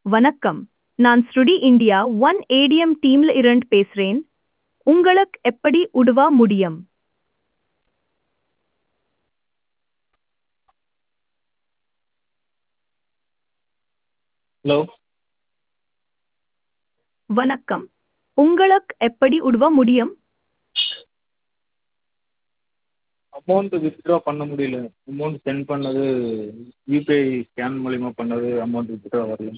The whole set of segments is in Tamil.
வணக்கம் நான் ஸ்ருடி இந்தியா ஒன் ஏடிஎம் டீம்ல இருந்து பேசுறேன் உங்களுக்கு எப்படி உதவ முடியும் ஹலோ வணக்கம் உங்களுக்கு எப்படி உதவ முடியும் அமௌண்ட் வித்ட்ரா பண்ண முடியல அமௌண்ட் சென்ட் பண்ணது யூபிஐ ஸ்கேன் மூலிமா பண்ணது அமௌண்ட் வித்ட்ரா வரல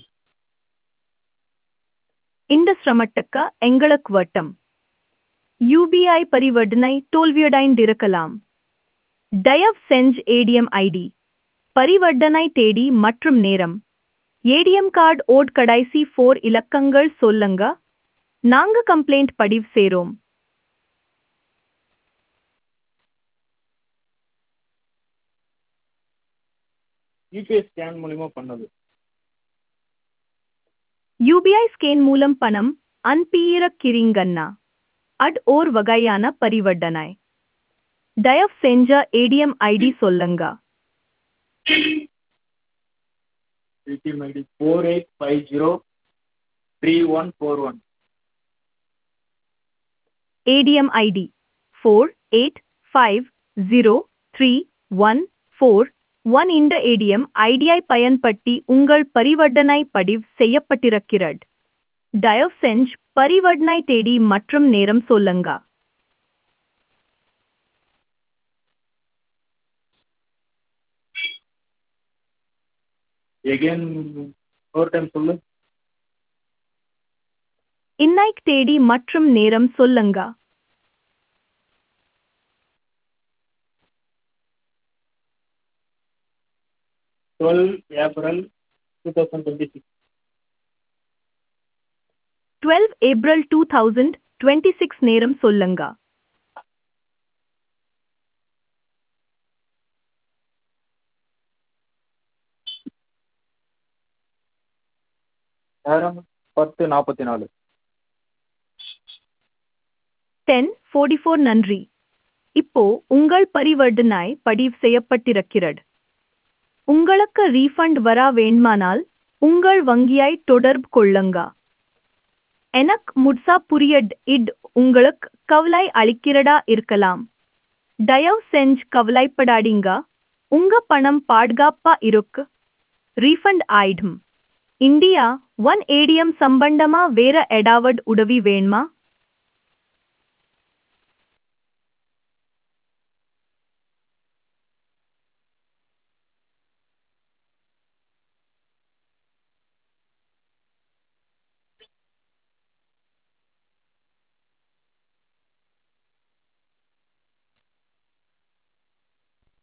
இந்த சிரமத்துக்கு எங்களுக்கு வட்டம் யூபிஐ பரிவர்த்தனை தோல்வியடைந்திருக்கலாம் தயவு செஞ்சு ஏடிஎம் ஐடி பரிவர்த்தனை தேதி மற்றும் நேரம் ஏடிஎம் கார்டு ஓட் கடைசி ஃபோர் இலக்கங்கள் சொல்லுங்க நாங்க கம்ப்ளைண்ட் பதிவு செய்றோம் யூபிஐ ஸ்கேன் மூலிமா பண்ணது யூபிஐ ஸ்கேன் மூலம் பணம் அனுப்பியிருக்கிறீங்கன்னா அட் ஓர் வகையான பரிவர்த்தனை தயவு செஞ்ச ஏடிஎம் ஐடி சொல்லுங்க ATM ID four eight five zero three one four one ATM ID four eight five zero three one four one இந்த ஏடிஎம் ஐடியை பயன்படுத்தி உங்கள் பரிவர்த்தனை பதிவு செய்யப்பட்டிருக்கிறது தயவு செஞ்சு பரிவர்த்தனை தேதி மற்றும் நேரம் சொல்லுங்க எகெயின் ஒரு டைம் சொல்லு இன்னைக்கு தேதி மற்றும் நேரம் சொல்லுங்க twelve April two thousand twenty six twelve April two thousand twenty six நேரம் சொல்லுங்க நேரம் பத்து நாற்பத்தி நாலு டென் ஃபோர்ட்டி ஃபோர் நன்றி இப்போ உங்கள் பரிவர்த்தனை பதிவு செய்யப்பட்டிருக்கிறது உங்களுக்கு ரீஃபண்ட் வர வேண்டுமானால் உங்கள் வங்கியை தொடர்பு கொள்ளுங்க எனக்கு முட்சா புரியட் இட் உங்களுக்கு கவலை அளிக்கிறதா இருக்கலாம் தயவு செஞ்சு கவலைப்படாதீங்க உங்க பணம் பாதுகாப்பா இருக்கு ரீஃபண்ட் ஆயிடும் இந்தியா ஒன் ஏடிஎம் சம்பந்தமா வேற ஏதாவது உதவி வேணுமா